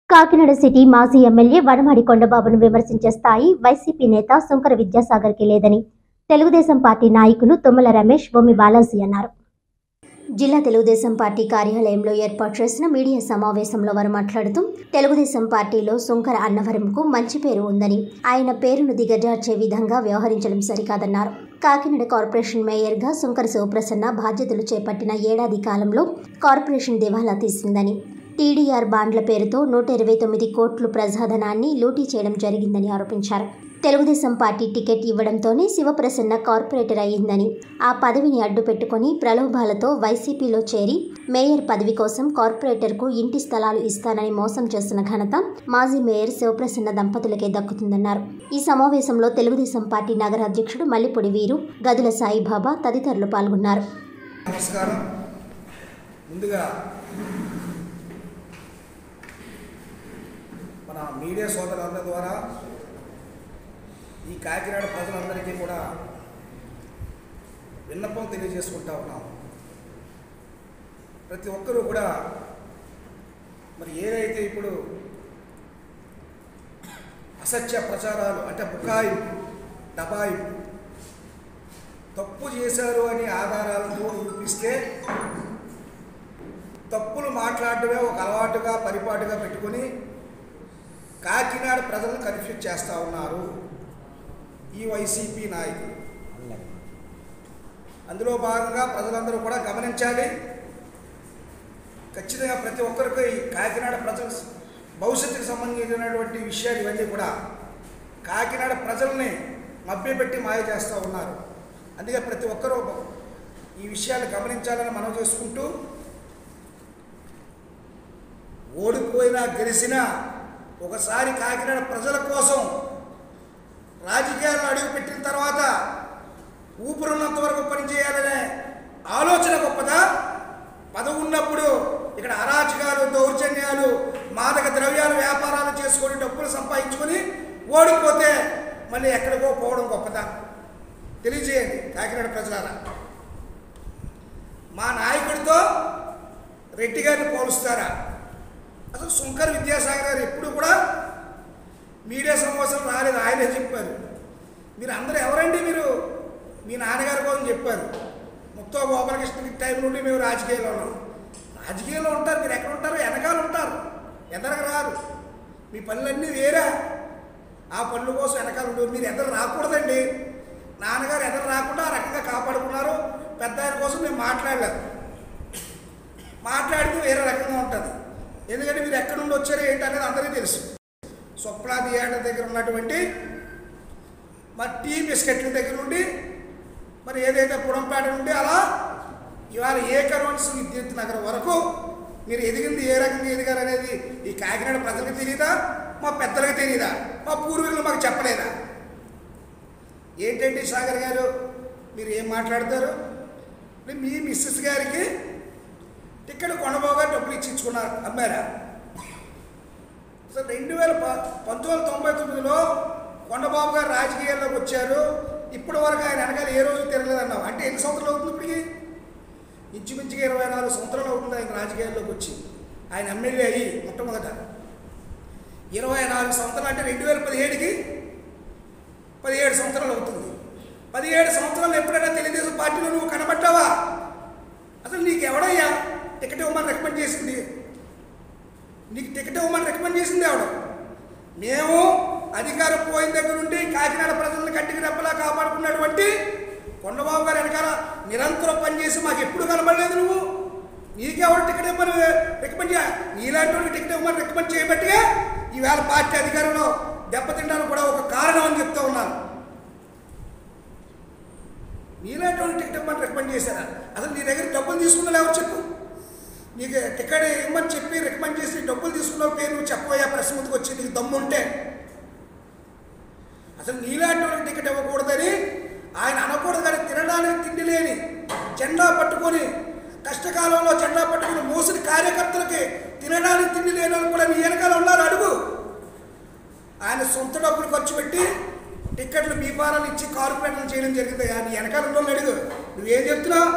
Kakinada city మాజీ MLA Vanamadi కొండబాబును విమర్శించే స్థాయి వైసీపీ నేత సుంకర విద్యాసాగర్కి లేదని తెలుగుదేశం పార్టీ నాయకులు తుమ్మల రమేష్ బొమ్మి బాలాజీ అన్నారు జిల్లా తెలుగుదేశం పార్టీ కార్యాలయంలో ఏర్పాటు చేసిన మీడియా సమావేశంలో వారు మాట్లాడుతూ తెలుగుదేశం పార్టీలో సుంకర అన్నవరంకు మంచి పేరు ఉందని ఆయన పేరును దిగజార్చే విధంగా వ్యవహరించడం సరికాదన్నారు కాకినాడ కార్పొరేషన్ మేయర్గా సుంకర శివప్రసన్న బాధ్యతలు చేపట్టిన ఏడాది కాలంలో కార్పొరేషన్ దివాలా తీసిందని టీడీఆర్ బాండ్ల పేరుతో నూట ఇరవై తొమ్మిది కోట్లు ప్రజాధనాన్ని లూటీ చేయడం జరిగిందని ఆరోపించారు తెలుగుదేశం పార్టీ టికెట్ ఇవ్వడంతోనే శివప్రసన్న కార్పొరేటర్ అయ్యిందని ఆ పదవిని అడ్డుపెట్టుకుని ప్రలోభాలతో వైసీపీలో చేరి మేయర్ పదవి కోసం కార్పొరేటర్కు ఇంటి స్థలాలు ఇస్తానని మోసం చేస్తున్న ఘనత మాజీ మేయర్ శివప్రసన్న దంపతులకే దక్కుతుందన్నారు ఈ సమావేశంలో తెలుగుదేశం పార్టీ నగర అధ్యక్షుడు మల్లిపొడి వీరు గదుల సాయిబాబా తదితరులు పాల్గొన్నారు నమస్కారం ముందుగా మన మీడియా సోదరులందరి ద్వారా ఈ కాకినాడ ప్రజలందరికీ కూడా విన్నపం తెలియజేసుకుంటా ఉన్నాం ప్రతి ఒక్కరూ కూడా మరి ఏదైతే ఇప్పుడు అసత్య ప్రచారాలు అంటే బుకాయింపు దబాయింపు తప్పు చేశారు అని ఆధారాలతో చూపిస్తే తప్పులు మాట్లాడటమే ఒక అలవాటుగా పరిపాటుగా పెట్టుకొని కాకినాడ ప్రజలను కన్ఫ్యూజ్ చేస్తూ ఉన్నారు ఈ వైసీపీ నాయకులు అందులో భాగంగా ప్రజలందరూ కూడా గమనించాలి ఖచ్చితంగా ప్రతి ఒక్కరికి ఈ కాకినాడ ప్రజల భవిష్యత్తుకు సంబంధించినటువంటి విషయాలు ఇవన్నీ కూడా కాకినాడ ప్రజల్ని మభ్యపెట్టి మాయ చేస్తూ ఉన్నారు అందుకే ప్రతి ఒక్కరూ ఈ విషయాలు గమనించాలని మనం చేసుకుంటూ ఓడిపోయినా గెలిచినా ఒకసారి కాకినాడ ప్రజల కోసం రాజకీయాల్లో అడుగుపెట్టిన తర్వాత ఊపిరున్నంత వరకు పనిచేయాలనే ఆలోచన గొప్పదా పదవి ఉన్నప్పుడు ఇక్కడ అరాచకాలు దౌర్జన్యాలు మాదక ద్రవ్యాలు వ్యాపారాలు చేసుకొని డబ్బులు సంపాదించుకొని ఓడిపోతే మళ్ళీ ఎక్కడికో పోవడం గొప్పదా తెలియజేయండి కాకినాడ ప్రజలారా మా నాయకుడితో రెడ్డి గారిని పోలుస్తారా అసలు శంకర్ విద్యాసాగర్ గారు ఎప్పుడు కూడా మీడియా సమావేశం రాలేదు ఆయనే చెప్పారు మీరు అందరూ ఎవరండి మీరు మీ నాన్నగారి కోసం చెప్పారు ముత్తో గోపాలకృష్ణ టైం నుండి మేము రాజకీయాల్లో ఉన్నాం రాజకీయాల్లో ఉంటారు మీరు ఎక్కడ ఉంటారు వెనకాల ఉంటారు ఎదరకు రారు మీ పనులన్నీ వేరే ఆ పనుల కోసం వెనకాల ఉంటారు మీరు ఎదరు రాకూడదండి నాన్నగారు ఎదరు రాకుండా ఆ రకంగా కాపాడుకున్నారు పెద్ద ఆయన కోసం మేము మాట్లాడలేదు మాట్లాడితే వేరే రకంగా ఉంటుంది ఎందుకంటే మీరు ఎక్కడి నుండి వచ్చారో ఏంటి అనేది అందరికీ తెలుసు స్వప్న థియేటర్ దగ్గర ఉన్నటువంటి మరి టీ బిస్కెట్ల దగ్గర నుండి మరి ఏదైతే పురంపేట నుండి అలా ఇవాళ ఏకరోన్స్ విద్యుత్ నగరం వరకు మీరు ఎదిగింది ఏ రకంగా ఎదిగారు అనేది ఈ కాకినాడ ప్రజలకు తెలియదా మా పెద్దలకు తెలియదా మా పూర్వీకులు మాకు చెప్పలేదా ఏంటండి సాగర్ గారు మీరు ఏం మాట్లాడతారు ఇప్పుడు మీ మిస్సెస్ గారికి టికెట్ కొనబోగా డబ్బులు ఇచ్చి ఇచ్చుకున్నారు అమ్మారా సో రెండు వేల ప పంతొమ్మిది వందల తొంభై తొమ్మిదిలో కొండబాబు గారు రాజకీయాల్లోకి వచ్చారు ఇప్పటి వరకు ఆయన వెనకాల ఏ రోజు తిరగలేదన్నావు అంటే ఎన్ని సంవత్సరాలు అవుతుంది ఇప్పటికి ఇంచుమించుగా ఇరవై నాలుగు సంవత్సరాలు అవుతుంది ఆయన రాజకీయాల్లోకి వచ్చి ఆయన ఎమ్మెల్యే అయ్యి మొట్టమొదట ఇరవై నాలుగు సంవత్సరాలు అంటే రెండు వేల పదిహేడుకి పదిహేడు సంవత్సరాలు అవుతుంది పదిహేడు సంవత్సరాలు ఎప్పుడైనా తెలుగుదేశం పార్టీలో నువ్వు కనబడ్డావా అసలు నీకు ఎవడయ్యా టికెట్ ఇవ్వమని రికమెండ్ చేసింది నీకు టికెట్ ఇవ్వమని రికమెండ్ చేసింది ఎవడు మేము అధికారం పోయిన దగ్గర నుండి కాకినాడ ప్రజలను కంటికి రెప్పలా కాపాడుకున్నటువంటి కొండబాబు గారు వెనకాల నిరంతరం పనిచేసి మాకు ఎప్పుడు కనబడలేదు నువ్వు నీకెవరు టికెట్ ఇవ్వమని రికమెండ్ చేయ నీలాంటి వాళ్ళకి టికెట్ ఇవ్వమని రికమెండ్ చేయబట్టిగా ఈవేళ పార్టీ అధికారంలో దెబ్బతిండానికి కూడా ఒక కారణం అని చెప్తా ఉన్నాను నీలాంటి వాళ్ళు టికెట్ ఇవ్వమని రికమెండ్ చేశారా అసలు నీ దగ్గర డబ్బులు తీసుకున్నా ఎవరు చెప్పు నీకు టికెట్ ఇవ్వమని చెప్పి రికమెండ్ చేసి డబ్బులు తీసుకున్న పేరు నువ్వు చెప్పబోయా ప్రెస్ ముందుకు వచ్చి నీకు దమ్ముంటే అసలు నీలాంటి వాళ్ళకి టికెట్ ఇవ్వకూడదని ఆయన అనకూడదు కానీ తినడానికి తిండి లేని జెండా పట్టుకొని కష్టకాలంలో జెండా పట్టుకుని మోసిన కార్యకర్తలకి తినడానికి తిండి లేని వాళ్ళు కూడా నీ వెనకాల ఉన్నారు అడుగు ఆయన సొంత డబ్బులు ఖర్చు పెట్టి టిక్కెట్లు బీఫారాలు ఇచ్చి కార్పొరేట్లు చేయడం జరిగింది నీ వెనకాల ఉన్న వాళ్ళు అడుగు నువ్వేం చెప్తున్నావు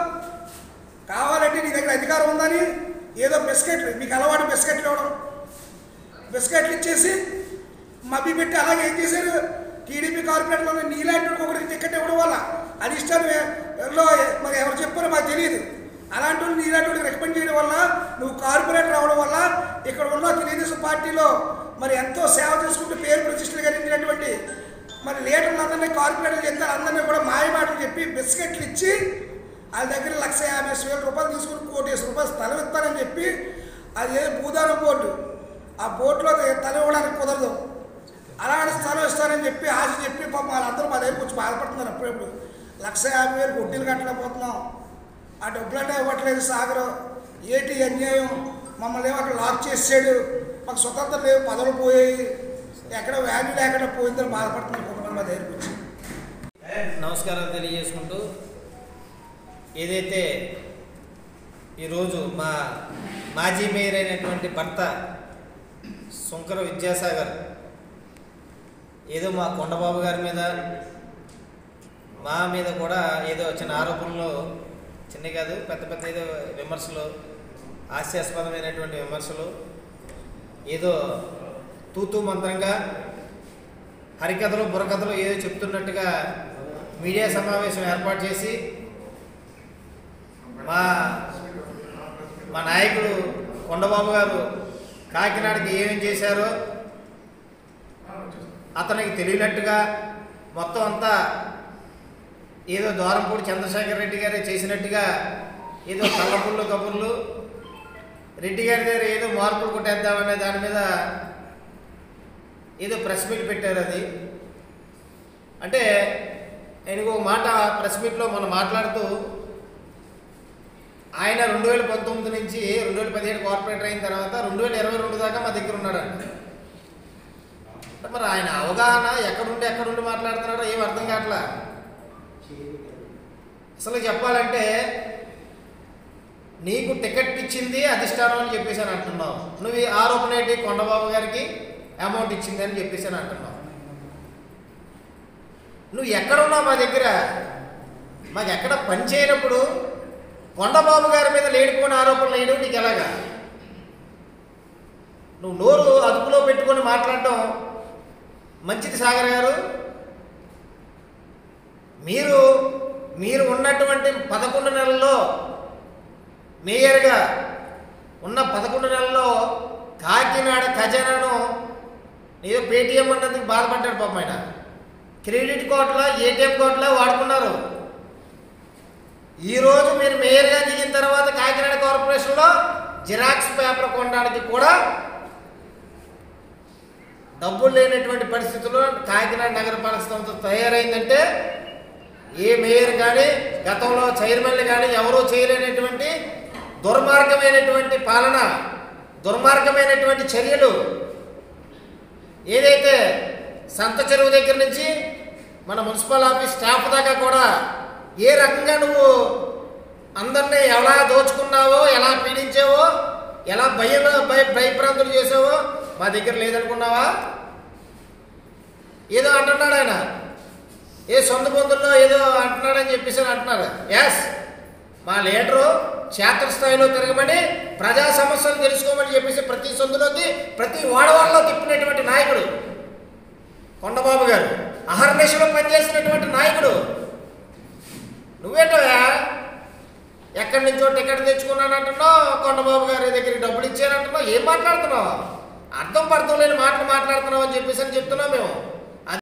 కావాలంటే నీ దగ్గర అధికారం ఉందని ఏదో బిస్కెట్లు మీకు అలవాటు బిస్కెట్లు ఇవ్వడం బిస్కెట్లు ఇచ్చేసి మబ్బి పెట్టి అలాగే ఏం చేశారు టీడీపీ కార్పొరేట్లో నీలాంటి ఒకరికి టికెట్ ఇవ్వడం వల్ల అధిష్టానంలో మరి ఎవరు చెప్పారో మాకు తెలియదు అలాంటి వాళ్ళు నీలాంటి వాళ్ళకి రికమెండ్ చేయడం వల్ల నువ్వు కార్పొరేటర్ అవడం వల్ల ఇక్కడ ఉన్న తెలుగుదేశం పార్టీలో మరి ఎంతో సేవ చేసుకుంటూ పేరు ప్రతిష్టలు కలిగినటువంటి మరి లీడర్లు అందరినీ కార్పొరేటర్లు చెప్తారు అందరినీ కూడా మాయ మాటలు చెప్పి బిస్కెట్లు ఇచ్చి వాళ్ళ దగ్గర లక్ష యాభై వేల రూపాయలు తీసుకుని కోటేసి రూపాయలు స్థలం ఇస్తానని చెప్పి అది ఏదో భూదానం బోర్డు ఆ బోర్డులో తల ఇవ్వడానికి కుదరదు అలాంటి స్థలం ఇస్తానని చెప్పి ఆశ చెప్పి పాపం వాళ్ళందరూ మా దగ్గర వచ్చి బాధపడుతున్నారు అప్పుడప్పుడు లక్ష యాభై వేలు వడ్డీలు కట్టలేకపోతున్నాం ఆ డబ్బులంటే ఇవ్వట్లేదు సాగరు ఏటి అన్యాయం మమ్మల్ని ఏమో అక్కడ లాక్ చేసాడు మాకు స్వతంత్రం లేవు పదవులు పోయాయి ఎక్కడ వాల్యూ లేకుండా పోయిందని బాధపడుతున్నారు కొంతమంది మా దగ్గరికి వచ్చి నమస్కారం తెలియజేసుకుంటూ ఏదైతే ఈరోజు మా మాజీ మేయర్ అయినటువంటి భర్త శంకర విద్యాసాగర్ ఏదో మా కొండబాబు గారి మీద మా మీద కూడా ఏదో చిన్న ఆరోపణలు చిన్న కాదు పెద్ద పెద్ద ఏదో విమర్శలు హాస్యాస్పదమైనటువంటి విమర్శలు ఏదో తూతూ మంత్రంగా హరికథలు బుర్రకథలు ఏదో చెప్తున్నట్టుగా మీడియా సమావేశం ఏర్పాటు చేసి మా మా నాయకుడు కొండబాబు గారు కాకినాడకి ఏమేం చేశారో అతనికి తెలియనట్టుగా మొత్తం అంతా ఏదో దూరంపూడి చంద్రశేఖర్ రెడ్డి గారే చేసినట్టుగా ఏదో కళ్ళపుళ్ళు కబుర్లు రెడ్డి గారి దగ్గర ఏదో మార్పులు కొట్టేద్దామనే దాని మీద ఏదో ప్రెస్ మీట్ పెట్టారు అది అంటే నేను ఒక మాట ప్రెస్ మీట్లో మనం మాట్లాడుతూ ఆయన రెండు వేల పంతొమ్మిది నుంచి రెండు వేల పదిహేడు కార్పొరేటర్ అయిన తర్వాత రెండు వేల ఇరవై రెండు దాకా మా దగ్గర ఉన్నాడంట అంటే మరి ఆయన అవగాహన ఎక్కడుండి ఎక్కడుండి మాట్లాడుతున్నాడో ఏం అర్థం కావట్లా అసలు చెప్పాలంటే నీకు టికెట్ ఇచ్చింది అధిష్టానం అని చెప్పేసి అని అంటున్నావు నువ్వు ఈ ఆరోపణ ఏంటి కొండబాబు గారికి అమౌంట్ ఇచ్చింది అని చెప్పేసి అని అంటున్నావు నువ్వు ఎక్కడున్నావు మా దగ్గర మాకు ఎక్కడ పని చేయనప్పుడు కొండబాబు గారి మీద లేడిపోయిన ఆరోపణలు వేయడం నీకు ఎలాగా నువ్వు నోరు అదుపులో పెట్టుకొని మాట్లాడటం మంచిది సాగర్ గారు మీరు మీరు ఉన్నటువంటి పదకొండు నెలల్లో మేయర్గా ఉన్న పదకొండు నెలల్లో కాకినాడ ఖజానాను ఏదో పేటీఎం అన్నందుకు బాధపడ్డాడు పాపం ఆయన క్రెడిట్ కార్డులో ఏటీఎం కార్డులో వాడుకున్నారు ఈరోజు మీరు మేయర్గా దిగిన తర్వాత కాకినాడ కార్పొరేషన్లో జిరాక్స్ పేపర్ కొనడానికి కూడా డబ్బులు లేనటువంటి పరిస్థితుల్లో కాకినాడ నగరపాలక సంస్థ తయారైందంటే ఏ మేయర్ కానీ గతంలో చైర్మన్లు కానీ ఎవరూ చేయలేనటువంటి దుర్మార్గమైనటువంటి పాలన దుర్మార్గమైనటువంటి చర్యలు ఏదైతే సంత చెరువు దగ్గర నుంచి మన మున్సిపల్ ఆఫీస్ స్టాఫ్ దాకా కూడా ఏ రకంగా నువ్వు అందరినీ ఎలా దోచుకున్నావో ఎలా పీడించావో ఎలా భయం భయ భయభ్రాంతులు చేసావో మా దగ్గర లేదనుకున్నావా ఏదో అంటున్నాడు ఆయన ఏ సొంత పొందుల్లో ఏదో అంటున్నాడని చెప్పేసి అని అంటున్నారు ఎస్ మా లీడరు క్షేత్రస్థాయిలో తిరగమని ప్రజా సమస్యలు తెలుసుకోమని చెప్పేసి ప్రతి సొందులోకి ప్రతి వాడవాడలో తిప్పినటువంటి నాయకుడు కొండబాబు గారు అహర్నిశలో పనిచేసినటువంటి నాయకుడు నువ్వేటోయా ఎక్కడి నుంచో టికెట్ తెచ్చుకున్నానంటున్నావు కొండబాబు గారి దగ్గరికి డబ్బులు ఇచ్చానంటున్నావు ఏం మాట్లాడుతున్నావు అర్థం పర్థం లేని మాటలు మాట్లాడుతున్నావు అని చెప్పేసి అని చెప్తున్నాం మేము